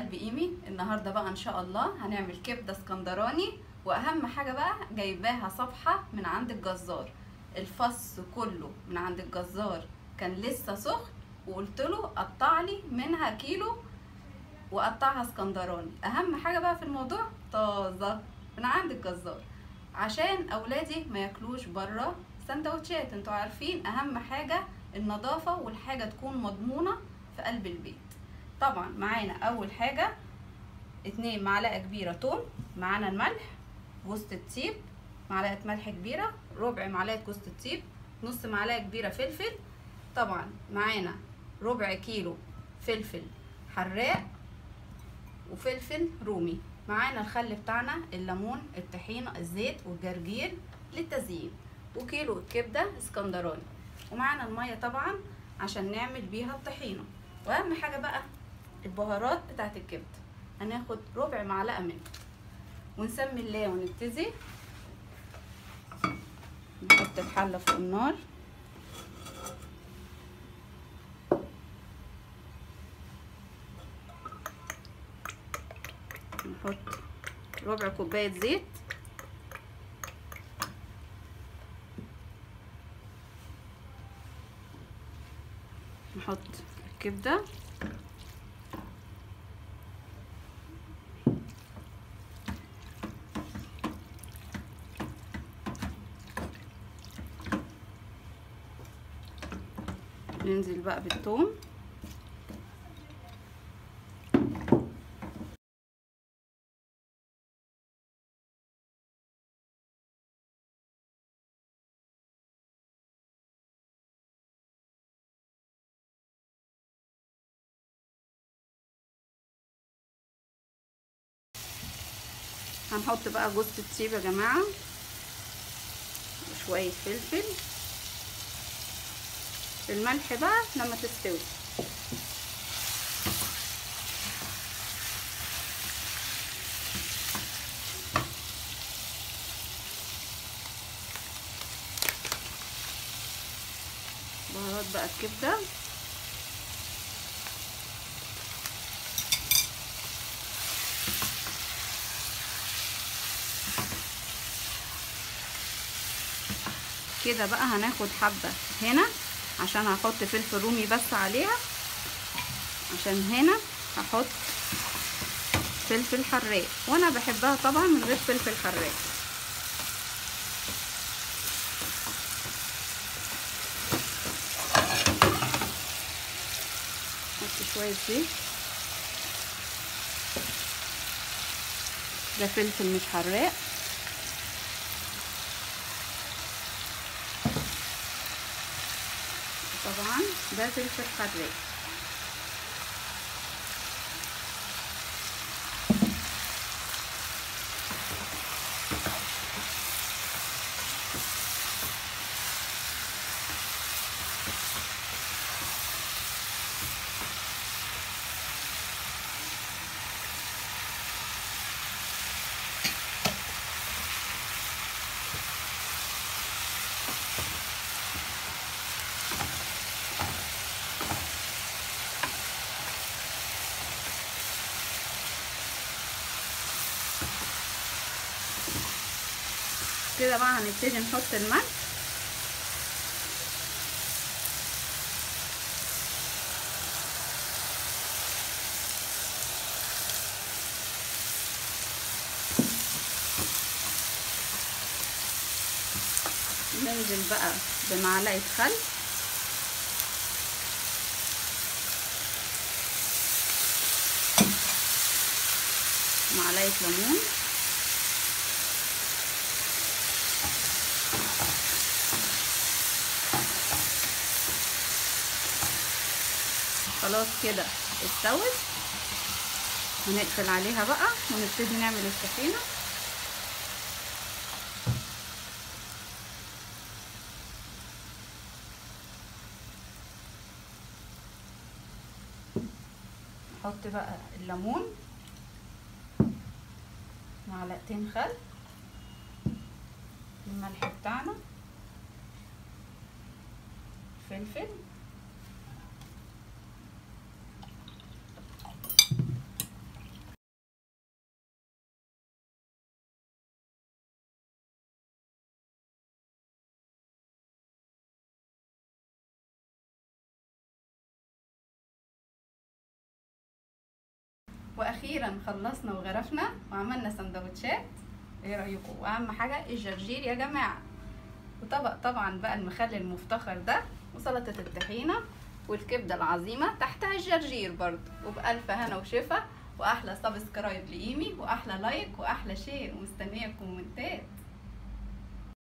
قلب ايمي النهارده بقى ان شاء الله هنعمل كبده اسكندراني واهم حاجه بقى جايباها صفحه من عند الجزار الفص كله من عند الجزار كان لسه سخن وقلت له قطع لي منها كيلو وقطعها اسكندراني اهم حاجه بقى في الموضوع طازه من عند الجزار عشان اولادي ما ياكلوش بره سندوتشات انتوا عارفين اهم حاجه النظافه والحاجه تكون مضمونه في قلب البيت طبعا معانا اول حاجه اتنين معلقه كبيره توم معانا الملح جوز الطيب معلقه ملح كبيره ربع معلقه جوز الطيب نص معلقه كبيره فلفل طبعا معانا ربع كيلو فلفل حراق وفلفل رومي معانا الخل بتاعنا الليمون الطحينه الزيت والجرجير للتزيين وكيلو كبده اسكندراني ومعانا الميه طبعا عشان نعمل بيها الطحينه واهم حاجه بقى البهارات بتاعت الكبده هناخد ربع معلقه منه ونسمي الله ونبتدي نحط الحله فوق النار نحط ربع كوبايه زيت نحط الكبده ننزل بقى بالثوم هنحط بقى جوز الطيب يا جماعه وشويه فلفل الملح بقى لما تستوي بهارات بقى الكبده كده بقى هناخد حبه هنا عشان هحط فلفل رومي بس عليها عشان هنا هحط فلفل حراق وانا بحبها طبعا من غير فلفل حراق احط شويه زيت ده فلفل مش حراق طبعا ده فلفل حراق كده بقى هنبتدي نحط الملح ننزل بقى بمعلقه خل معلقه ليمون خلاص كده استوت هنقفل عليها بقى ونبتدي نعمل الطحينه نحط بقى الليمون معلقتين خل الملح بتاعنا فلفل واخيرا خلصنا وغرفنا وعملنا سندوتشات ايه رايكم واهم حاجه الجرجير يا جماعه وطبق طبعا بقى المخلل المفتخر ده وسلطه الطحينه والكبده العظيمه تحتها الجرجير برضو وبالف هنا وشفا واحلى سبسكرايب لايمي واحلى لايك واحلى شير ومستنيه الكومنتات